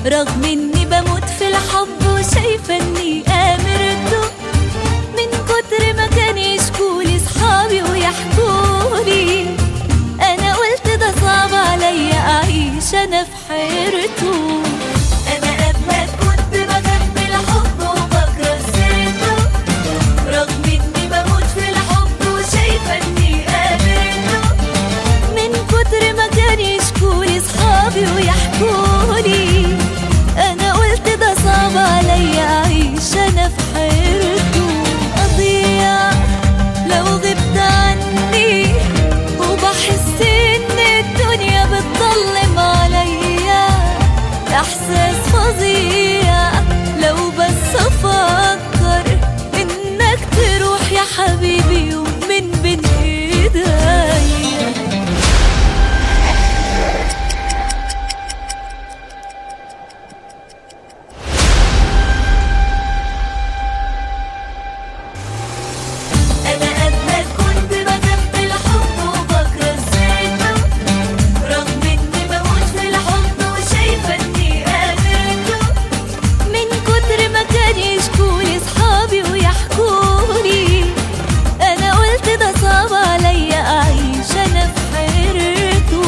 رغم اني بموت في الحب وشايفة اني امرته من كتر ما كان يشكولي صحابي ويحكولي انا قلت ده صعب عليا اعيش انا في حيرته انا قبلك كنت بخاف من الحب وبكره سيرته رغم اني بموت في الحب وشايفة اني قابلته من كتر ما كان يشكولي صحابي ويحكولي انا قلت ده صعب عليا اعيش انا في حيرته اضيع لو غبت عني وبحس ان الدنيا بتضلم عليا احساس فظيع لو بس افكر انك تروح يا حبيبي يوم من بين ايديا انا قبلك كنت بخاف من الحب وبكره سيرته رغم اني بموت في الحب وشايفه اني قابلته من كتر ما كان يشكولي صحابي ويحكولي انا قلت ده صعب عليا اعيش انا في حيرته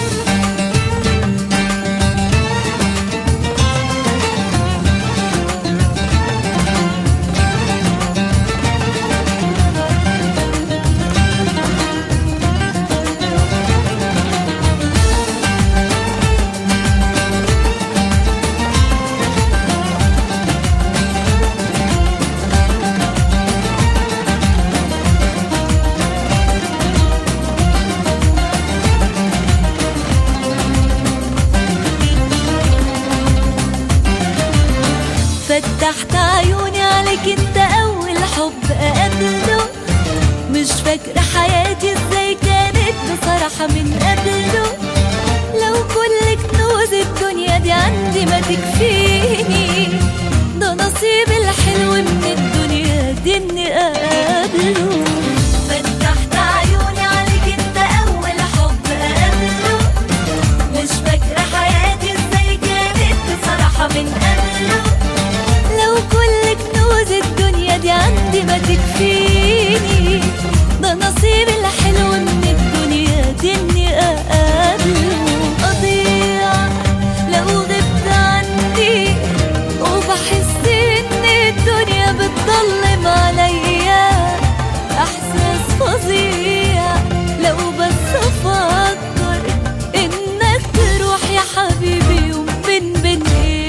فتحت عيوني عليك انت اول حب اقابله مش فاكرة حياتي ازاي كانت بصراحة من قبله لو كل كنوز الدنيا دي عندي ما تكفيني ده نصيب الحلو من الدنيا دي اني اقابله فتحت عيوني عليك انت اول حب اقابله مش فاكرة حياتي ازاي كانت بصراحة من قبله لو كل كنوز الدنيا دي عندي ما تكفيني ده نصيب الحلو من الدنيا دي اني اقابله اضيع لو غبت عني وبحس ان الدنيا بتضلم عليا احساس فظيع لو بس افكر انك تروح يا حبيبي يوم بين بين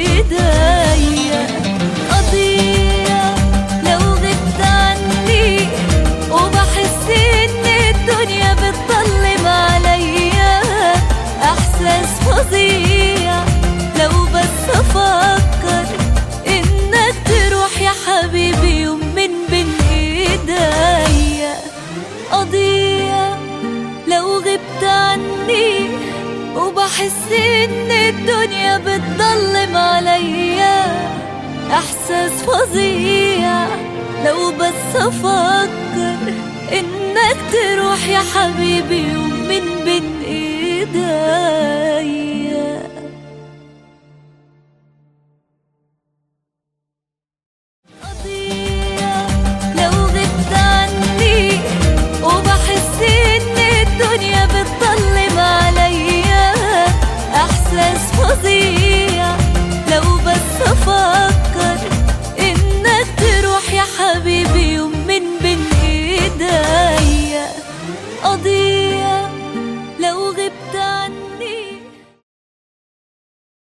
ايديا اضيع لو غبت عني وبحس ان الدنيا بتضلم عليا احساس فظيع لو بس افكر انك تروح يا حبيبي يوم من بين ايديا اضيع لو غبت عني وبحس ان الدنيا بتضلم عليا احساس فظيع لو بس افكر انك تروح يا حبيبي يوم من بين ايديا